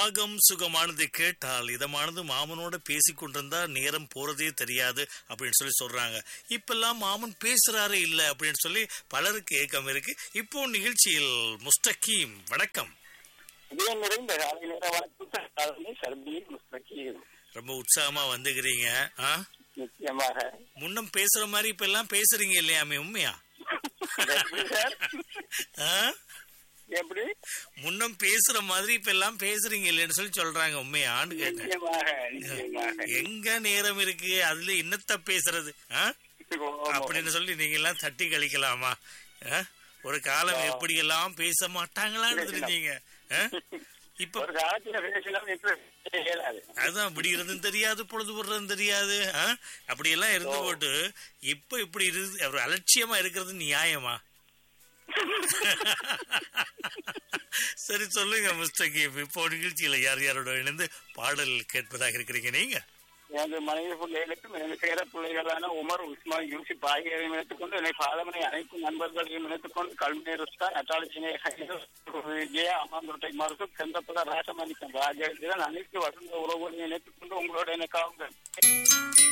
ராகம் சுகமானது கேட்டால் இதமானது மாமனோட பேசிக் கொண்டிருந்தா நேரம் போறதே தெரியாது அப்படின்னு சொல்லி சொல்றாங்க இப்பெல்லாம் மாமன் பேசுறாரே இல்ல அப்படின்னு சொல்லி பலருக்கு ஏக்கம் இருக்கு இப்போ நிகழ்ச்சியில் முஸ்தகீம் வணக்கம் இதயம் நிறைந்த காலை நேர வணக்கம் சாதனை சர்பியில் முஸ்தகீம் ரொம்ப உற்சாகமா வந்துக்கிறீங்க ஆ? நிச்சயமாக முன்னம் பேசுற மாதிரி இப்ப எல்லாம் பேசுறீங்க இல்லையாமே உண்மையா எப்படி சார் ஆ? எப்படி முன்னம் பேசுற மாதிரி இப்ப எல்லாம் பேசுறீங்க இல்லைன்னு சொல்லி சொல்றாங்க உண்மையான்னு கேட்டேன் நிச்சயமாக நிச்சயமாக எங்க நேரம் இருக்கு அதுல என்னத்த பேசுறது ஆ? அப்படின்னு சொல்லி நீங்க எல்லாம் தட்டி கழிக்கலாமா ஆ? ஒரு காலம் எப்படி எல்லாம் பேச மாட்டாங்களான்னு தெரிஞ்சீங்க ஆ? இப்ப ஒரு காலத்துல பேசலாம் இப்ப பேச இயலாது அதான் விடிகிறதும் தெரியாது பொழுது போடுறதும் தெரியாது ஆ? அப்படியெல்லாம் இருந்து போட்டு இப்ப இப்படி இருக்கு ஒரு அலட்சியமா இருக்கிறது நியாயமா சரி சொல்லுங்க மிஸ்டர் கீம் இப்போ நிகழ்ச்சியில யார் யாரோட இணைந்து பாடல் கேட்பதாக இருக்கிறீங்க நீங்க எனது மனைவி பிள்ளைகளுக்கும் எனது பேர பிள்ளைகளான உமர் உஸ்மான் யூசிப் ஆகியோரையும் இணைத்துக்கொண்டு என்னை பாதமனை அனைத்து நண்பர்களையும் இணைத்துக்கொண்டு கல்வி ருஸ்தா நட்டாளி விஜயா அம்மாந்துட்டை மருத்துவம் செந்தப்பத ராசமணிக்கம் ராஜேந்திரன் அனைத்து வசந்த உறவுகளையும் இணைத்துக்கொண்டு உங்களோட எனக்கு